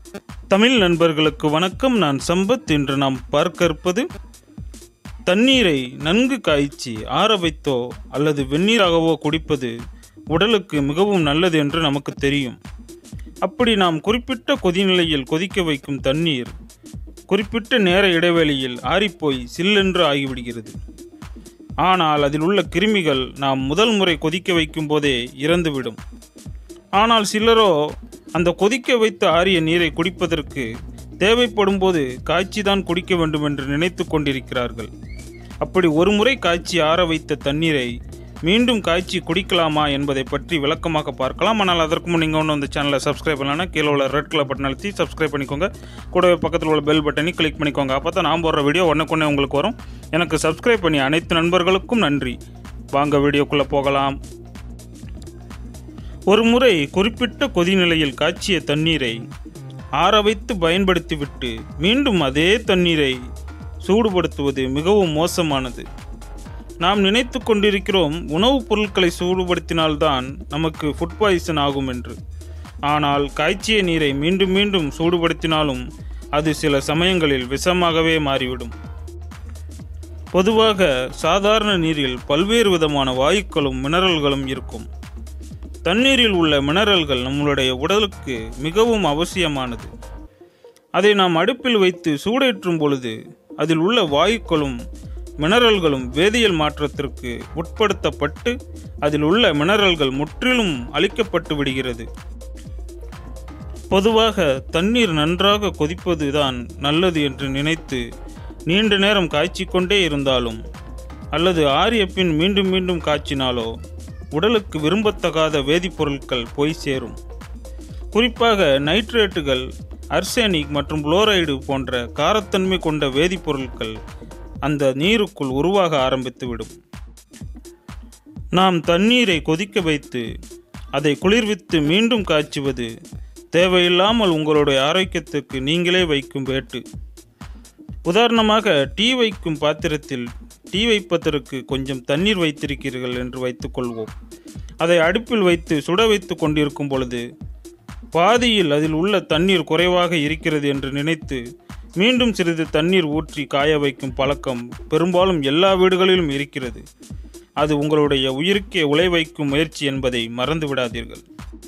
தமிழ் நண்பர்களுக்கு வணக்கம் நான் சம்பத் இன்று நாம் பார்க்க இருப்பது தண்ணீரை நன்கு காய்ச்சி ஆற வைத்தோ அல்லது வெந்நீராகவோ குடிப்பது உடலுக்கு மிகவும் நல்லது என்று நமக்கு தெரியும் அப்படி நாம் குறிப்பிட்ட கொதிநிலையில் கொதிக்க வைக்கும் தண்ணீர் குறிப்பிட்ட நேர இடைவெளியில் ஆறிப்போய் சில்லென்று ஆகிவிடுகிறது ஆனால் அதில் உள்ள கிருமிகள் நாம் முதல் முறை கொதிக்க வைக்கும் போதே இறந்துவிடும் ஆனால் சிலரோ அந்த கொதிக்க வைத்த ஆறிய நீரை குடிப்பதற்கு தேவைப்படும் போது காய்ச்சி தான் குடிக்க வேண்டும் என்று நினைத்து கொண்டிருக்கிறார்கள் அப்படி ஒரு முறை காய்ச்சி ஆற வைத்த தண்ணீரை மீண்டும் காய்ச்சி குடிக்கலாமா என்பதை பற்றி விளக்கமாக பார்க்கலாம் ஆனால் அதற்கு முன் நீங்கள் ஒன்று இந்த சேனலை சப்ஸ்கிரைப் பண்ணலன்னா கீழே உள்ள ரெட் கலர் பட்டன் அழுத்தி சப்ஸ்கிரைப் பண்ணிக்கோங்க கூடவே பக்கத்தில் உள்ள பெல் பட்டனை கிளிக் பண்ணிக்கோங்க அப்போ தான் நான் போடுற வீடியோ ஒன்றுக்குன்னே உங்களுக்கு வரும் எனக்கு சப்ஸ்கிரைப் பண்ணி அனைத்து நண்பர்களுக்கும் நன்றி வாங்க வீடியோக்குள்ளே போகலாம் ஒரு முறை குறிப்பிட்ட கொதிநிலையில் காய்ச்சிய தண்ணீரை ஆற வைத்து பயன்படுத்திவிட்டு மீண்டும் அதே தண்ணீரை சூடுபடுத்துவது மிகவும் மோசமானது நாம் நினைத்து கொண்டிருக்கிறோம் உணவுப் பொருட்களை சூடுபடுத்தினால்தான் நமக்கு ஃபுட் பாய்சன் ஆகும் என்று ஆனால் காய்ச்சிய நீரை மீண்டும் மீண்டும் சூடுபடுத்தினாலும் அது சில சமயங்களில் விஷமாகவே மாறிவிடும் பொதுவாக சாதாரண நீரில் பல்வேறு விதமான வாயுக்களும் மினரல்களும் இருக்கும் தண்ணீரில் உள்ள மினரல்கள் நம்மளுடைய உடலுக்கு மிகவும் அவசியமானது அதை நாம் அடுப்பில் வைத்து சூடேற்றும் பொழுது அதில் உள்ள வாயுக்களும் மினரல்களும் வேதியியல் மாற்றத்திற்கு உட்படுத்தப்பட்டு அதில் உள்ள மினரல்கள் முற்றிலும் அழிக்கப்பட்டு விடுகிறது பொதுவாக தண்ணீர் நன்றாக கொதிப்பதுதான் நல்லது என்று நினைத்து நீண்ட நேரம் காய்ச்சிக்கொண்டே இருந்தாலும் அல்லது ஆறிய பின் மீண்டும் மீண்டும் காய்ச்சினாலோ உடலுக்கு விரும்பத்தகாத வேதிப்பொருட்கள் போய் சேரும் குறிப்பாக நைட்ரேட்டுகள் அர்சேனிக் மற்றும் புளோரைடு போன்ற காரத்தன்மை கொண்ட வேதிப்பொருட்கள் அந்த நீருக்குள் உருவாக ஆரம்பித்துவிடும் நாம் தண்ணீரை கொதிக்க வைத்து அதை குளிர்வித்து மீண்டும் காய்ச்சுவது தேவையில்லாமல் உங்களுடைய ஆரோக்கியத்துக்கு நீங்களே வைக்கும் வேட்டு உதாரணமாக டீ வைக்கும் பாத்திரத்தில் டீ வைப்பதற்கு கொஞ்சம் தண்ணீர் வைத்திருக்கிறீர்கள் என்று வைத்துக்கொள்வோம் அதை அடுப்பில் வைத்து சுட வைத்து கொண்டிருக்கும் பொழுது பாதியில் அதில் உள்ள தண்ணீர் குறைவாக இருக்கிறது என்று நினைத்து மீண்டும் சிறிது தண்ணீர் ஊற்றி காய வைக்கும் பழக்கம் பெரும்பாலும் எல்லா வீடுகளிலும் இருக்கிறது அது உங்களுடைய உயிருக்கே உலை வைக்கும் முயற்சி என்பதை மறந்து விடாதீர்கள்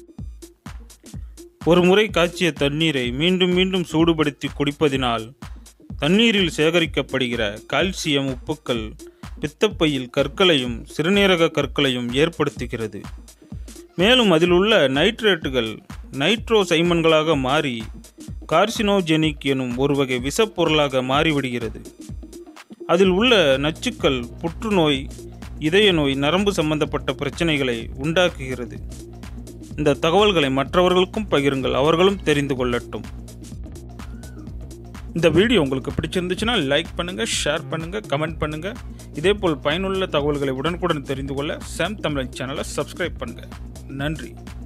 ஒரு முறை காய்ச்சிய தண்ணீரை மீண்டும் மீண்டும் சூடுபடுத்தி குடிப்பதினால் தண்ணீரில் சேகரிக்கப்படுகிற கால்சியம் உப்புக்கள் பித்தப்பையில் கற்களையும் சிறுநீரக கற்களையும் ஏற்படுத்துகிறது மேலும் அதில் உள்ள நைட்ரேட்டுகள் நைட்ரோ சைமன்களாக மாறி கார்சினோஜெனிக் எனும் ஒரு வகை விஷப்பொருளாக மாறிவிடுகிறது அதில் உள்ள நச்சுக்கள் புற்றுநோய் இதய நோய் நரம்பு சம்பந்தப்பட்ட பிரச்சனைகளை உண்டாக்குகிறது இந்த தகவல்களை மற்றவர்களுக்கும் பகிருங்கள் அவர்களும் தெரிந்து கொள்ளட்டும் இந்த வீடியோ உங்களுக்கு பிடிச்சிருந்துச்சுன்னா லைக் பண்ணுங்கள் ஷேர் பண்ணுங்கள் கமெண்ட் பண்ணுங்கள் இதேபோல் பயனுள்ள தகவல்களை உடனுக்குடன் தெரிந்து கொள்ள சாம் தமிழ் சேனலை சப்ஸ்கிரைப் பண்ணுங்கள் நன்றி